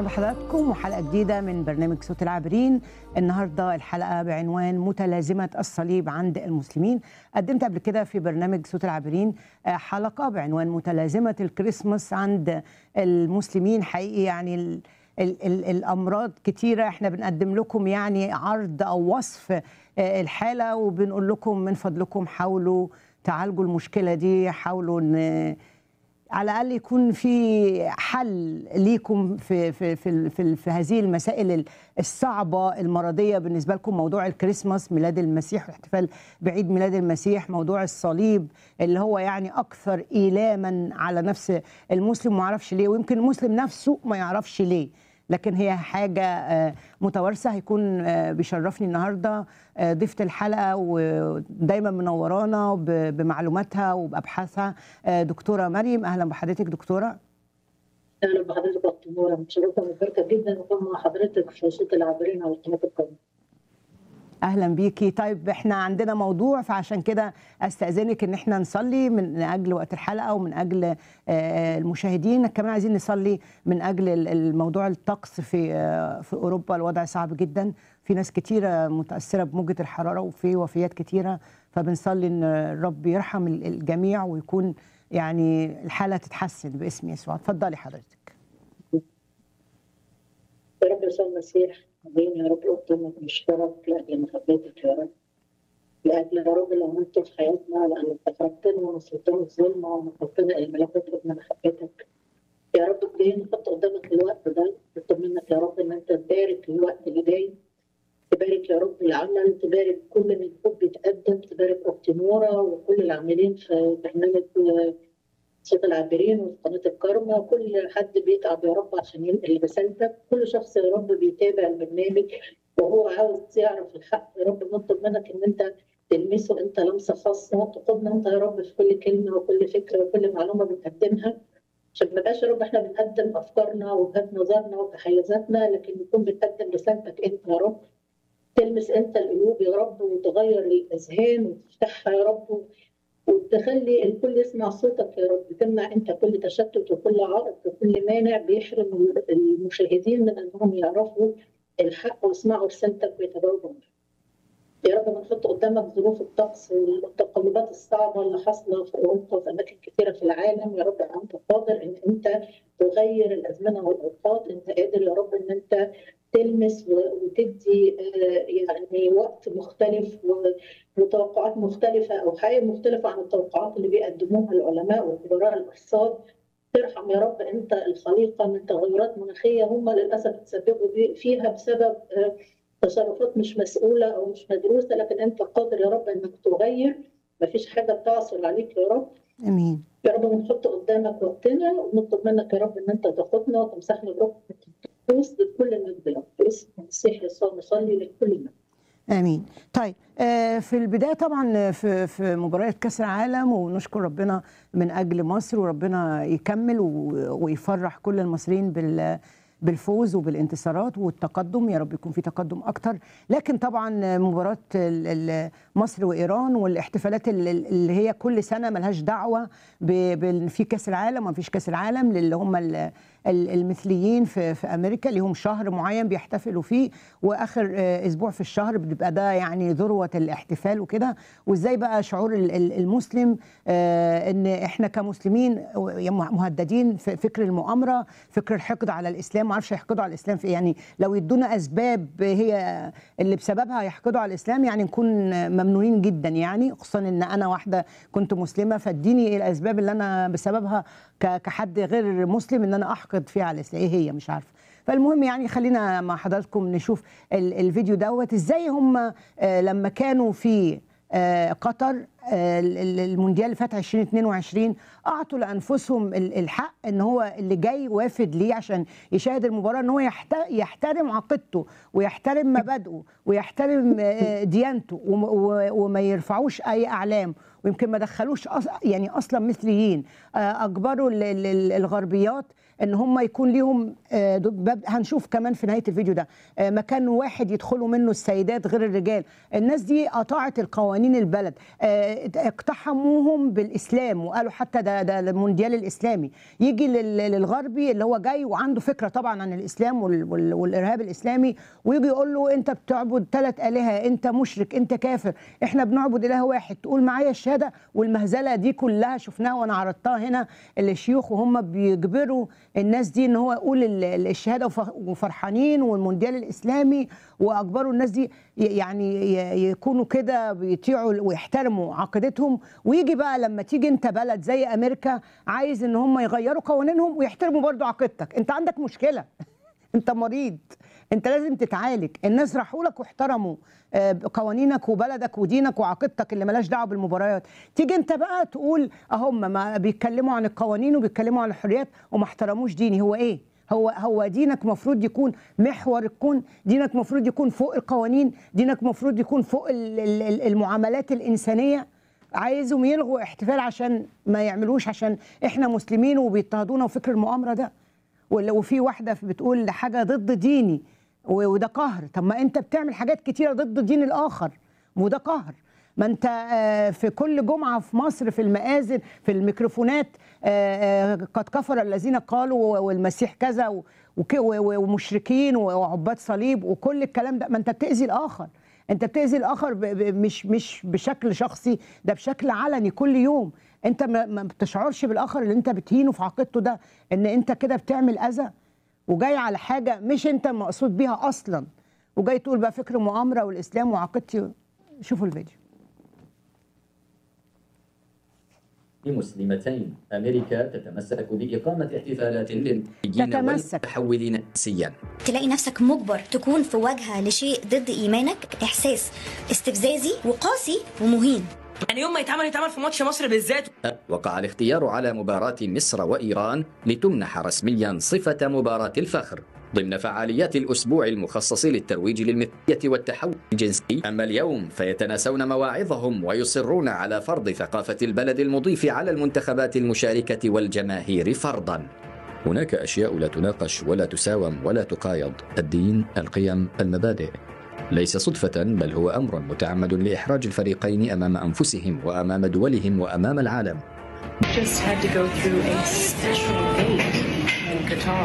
بحضراتكم وحلقه جديده من برنامج صوت العابرين النهارده الحلقه بعنوان متلازمه الصليب عند المسلمين قدمت قبل كده في برنامج صوت العابرين آه، حلقه بعنوان متلازمه الكريسماس عند المسلمين حقيقي يعني ال ال ال الامراض كتيره احنا بنقدم لكم يعني عرض او وصف آه، الحاله وبنقول لكم من فضلكم حاولوا تعالجوا المشكله دي حاولوا ان على الاقل يكون في حل ليكم في في في في, في هذه المسائل الصعبه المرضيه بالنسبه لكم موضوع الكريسماس ميلاد المسيح والاحتفال بعيد ميلاد المسيح موضوع الصليب اللي هو يعني اكثر ايلاما على نفس المسلم ما يعرفش ليه ويمكن المسلم نفسه ما يعرفش ليه لكن هي حاجة آه، متوارثة هيكون آه، بيشرفني النهاردة آه، ضيفة الحلقة ودايما منورانا ب- بمعلوماتها وبأبحاثها آه، دكتورة مريم أهلا بحضرتك دكتورة اهلا بحضرتك يا دكتور نورة متشرفه ومباركه جدا وكون مع حضرتك في صوت العابرين على قناه القمر أهلا بيكي طيب احنا عندنا موضوع فعشان كده أستأذنك إن احنا نصلي من أجل وقت الحلقة ومن أجل آه، المشاهدين كمان عايزين نصلي من أجل ال- الموضوع الطقس في آه، في أوروبا الوضع صعب جدا في ناس كتيرة متأثرة بموجة الحرارة وفي وفيات كتيرة فبنصلي إن الرب يرحم ال- الجميع ويكون يعني الحالة تتحسن باسم يسوع اتفضلي حضرتك يا رب يسوع المسيح امين يا رب قدامك مشترك لاجل محبتك يا رب لاجل يا رب اللي عملته في حياتنا لانك اخرجتنا ونصرتنا الظلمه ونقلتنا الى ملكوت ابن محبتك يا رب جايين نحط قدامك الوقت ده نطلب منك يا رب ان انت تبارك الوقت اللي جاي تبارك يا رب العمل تبارك كل مجهود بيتقدم تبارك اختي نوره وكل العاملين في برنامج آه، صوت العابرين وفي قناه الكرمة كل حد بيتعب يا رب عشان ينقل رسالتك كل شخص يا رب بيتابع البرنامج وهو عاوز يعرف الحق يا رب نطلب منك ان انت تلمسه انت لمسه خاصه تقودنا انت يا رب في كل كلمه وكل فكره وكل معلومه بنقدمها عشان ما بقاش يا رب احنا بنقدم افكارنا ووجهات نظرنا وتحيزاتنا لكن نكون بنقدم رسالتك انت يا رب تلمس انت القلوب يا رب وتغير الاذهان وتفتحها يا رب وتخلي الكل يسمع صوتك يا رب تمنع انت كل تشتت وكل عائق وكل مانع بيحرم المشاهدين من انهم يعرفوا الحق ويسمعوا رسالتك ويتجاوبوا معاها. يا رب بنحط قدامك ظروف الطقس والتقلبات الصعبه اللي حاصله في اوروبا وفي اماكن كثيره في العالم يا رب انت قادر ان انت تغير الازمنه والاوقات انت قادر يا رب ان انت تلمس و- وتدي آه، يعني وقت مختلف و- وتوقعات مختلفه او حياه مختلفه عن التوقعات اللي بيقدموها العلماء وخبراء الارصاد ترحم يا رب انت الخليقه من تغيرات مناخيه هم للاسف تسببوا بي- فيها بسبب آه، تصرفات مش مسؤوله او مش مدروسه لكن انت قادر يا رب انك تغير مفيش حاجه بتعثر عليك يا رب امين يا رب بنحط قدامك وقتنا ونطلب منك يا رب ان انت تاخدنا وتمسحنا بروحك القدوس لكل المجد لك باسم المسيح يسوع نصلي لكل المجد امين طيب آه، في البدايه طبعا في في مباراه كاس العالم ونشكر ربنا من اجل مصر وربنا يكمل و- ويفرح كل المصريين بال بالفوز وبالانتصارات والتقدم يا رب يكون في تقدم اكتر لكن طبعا مباراه ال- ال- مصر وايران والاحتفالات ال- ال- اللي هي كل سنه ملهاش دعوه ب- بال- في كاس العالم ما فيش كاس العالم للي هم ال- ال- المثليين في في امريكا ليهم شهر معين بيحتفلوا فيه واخر آه، اسبوع في الشهر بيبقى ده يعني ذروه الاحتفال وكده وازاي بقى شعور ال- ال- المسلم آه، ان احنا كمسلمين مهددين في فكر المؤامره فكر الحقد على الاسلام ما اعرفش يحقدوا على الاسلام في إيه. يعني لو يدونا اسباب هي اللي بسببها يحقدوا على الاسلام يعني نكون ممنونين جدا يعني خصوصا ان انا واحده كنت مسلمه فاديني إيه الاسباب اللي انا بسببها ك- كحد غير مسلم ان انا احقد فيها على الاسلام ايه هي مش عارفه فالمهم يعني خلينا مع حضراتكم نشوف ال- الفيديو دوت ازاي هم آه، لما كانوا في آه، قطر آه، ال- ال- المونديال اللي فات 2022 اعطوا لانفسهم ال- الحق ان هو اللي جاي وافد ليه عشان يشاهد المباراه ان هو يحت- يحترم عقيدته ويحترم مبادئه ويحترم آه، ديانته وم- و- وما يرفعوش اي اعلام ويمكن ما دخلوش أص... يعني اصلا مثليين آه، اجبروا ال- ال- ال- الغربيات ان هم يكون ليهم آه، باب هنشوف كمان في نهايه الفيديو ده آه، مكان واحد يدخلوا منه السيدات غير الرجال الناس دي قطعت القوانين البلد آه، اقتحموهم بالاسلام وقالوا حتى ده ده المونديال الاسلامي يجي لل- للغربي اللي هو جاي وعنده فكره طبعا عن الاسلام وال- وال- والارهاب الاسلامي ويجي يقول له انت بتعبد ثلاث الهه انت مشرك انت كافر احنا بنعبد اله واحد تقول معايا الشهاده والمهزله دي كلها شفناها وانا عرضتها هنا الشيوخ وهم بيجبروا الناس دي ان هو يقول ال- ال- الشهاده وف- وفرحانين والمونديال الاسلامي واجبروا الناس دي ي- يعني ي- يكونوا كده بيطيعوا ويحترموا عقيدتهم ويجي بقى لما تيجي انت بلد زي امريكا عايز ان هم يغيروا قوانينهم ويحترموا برضو عقيدتك انت عندك مشكله انت مريض انت لازم تتعالج الناس راحوا لك واحترموا آه، قوانينك وبلدك ودينك وعقيدتك اللي ملاش دعوه بالمباريات تيجي انت بقى تقول اهم ما بيتكلموا عن القوانين وبيتكلموا عن الحريات وما احترموش ديني هو ايه هو هو دينك مفروض يكون محور الكون دينك مفروض يكون فوق القوانين دينك مفروض يكون فوق ال- ال- ال- المعاملات الانسانيه عايزهم يلغوا احتفال عشان ما يعملوش عشان احنا مسلمين وبيضطهدونا وفكر المؤامره ده ولا- وفي واحده بتقول حاجه ضد ديني و- وده قهر طب ما انت بتعمل حاجات كتيره ضد دين الاخر وده قهر ما انت آه، في كل جمعه في مصر في المآذن في الميكروفونات آه، آه، قد كفر الذين قالوا والمسيح كذا و- وك- و- و- ومشركين وعباد صليب وكل الكلام ده ما انت بتأذي الاخر انت بتأذي الاخر ب- ب- مش مش بشكل شخصي ده بشكل علني كل يوم انت ما ما بتشعرش بالاخر اللي انت بتهينه في عقيدته ده ان انت كده بتعمل اذى وجاي على حاجه مش انت مقصود بيها اصلا وجاي تقول بقى فكر مؤامره والاسلام وعقيدتي شوفوا الفيديو مسلمتين أمريكا تتمسك بإقامة احتفالات للمسيحيين تتمسك. والمتحولين سيا تلاقي نفسك مجبر تكون في واجهة لشيء ضد إيمانك إحساس استفزازي وقاسي ومهين يعني يوم ما يتعمل يتعمل في ماتش مصر بالذات وقع الاختيار على مباراة مصر وإيران لتمنح رسميا صفة مباراة الفخر ضمن فعاليات الأسبوع المخصص للترويج للمثلية والتحول الجنسي أما اليوم فيتناسون مواعظهم ويصرون على فرض ثقافة البلد المضيف على المنتخبات المشاركة والجماهير فرضا هناك أشياء لا تناقش ولا تساوم ولا تقايض الدين القيم المبادئ ليس صدفة بل هو أمر متعمد لإحراج الفريقين أمام أنفسهم وأمام دولهم وأمام العالم just had to go through a special gate in Qatar.